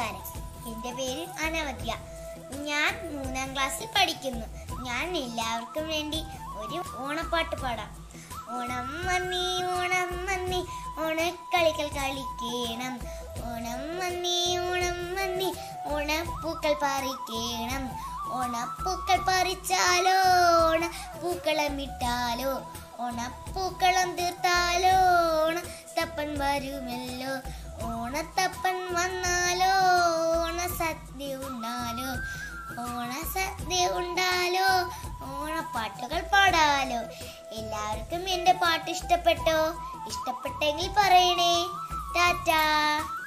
നമസ്കാരം എൻ്റെ പേര് അനവദ്യ ഞാൻ മൂന്നാം ക്ലാസ്സിൽ പഠിക്കുന്നു ഞാൻ എല്ലാവർക്കും വേണ്ടി ഒരു ഓണപ്പാട്ട് പാടാം ഓണം വന്നി ഓണം വന്നി ഓണക്കളികൾ കളിക്കണം ഓണം വന്നി ഓണം വന്നി ഓണപ്പൂക്കൾ പറിക്കണം ഓണപ്പൂക്കൾ പറിച്ചാലോ ഓണപ്പൂക്കളം ഇട്ടാലോ ഓണപ്പൂക്കളം തീർത്താലോ ഓണത്തപ്പൻ വരുമല്ലോ ഓണത്തപ്പൻ വന്നാലോ ഓണസദ്യ ഉണ്ടാലോ ഓണസദ്യ ഉണ്ടാലോ ഓണപ്പാട്ടുകൾ പാടാലോ എല്ലാവർക്കും എൻ്റെ പാട്ട് ഇഷ്ടപ്പെട്ടോ ഇഷ്ടപ്പെട്ടെങ്കിൽ പറയണേ ടാറ്റാ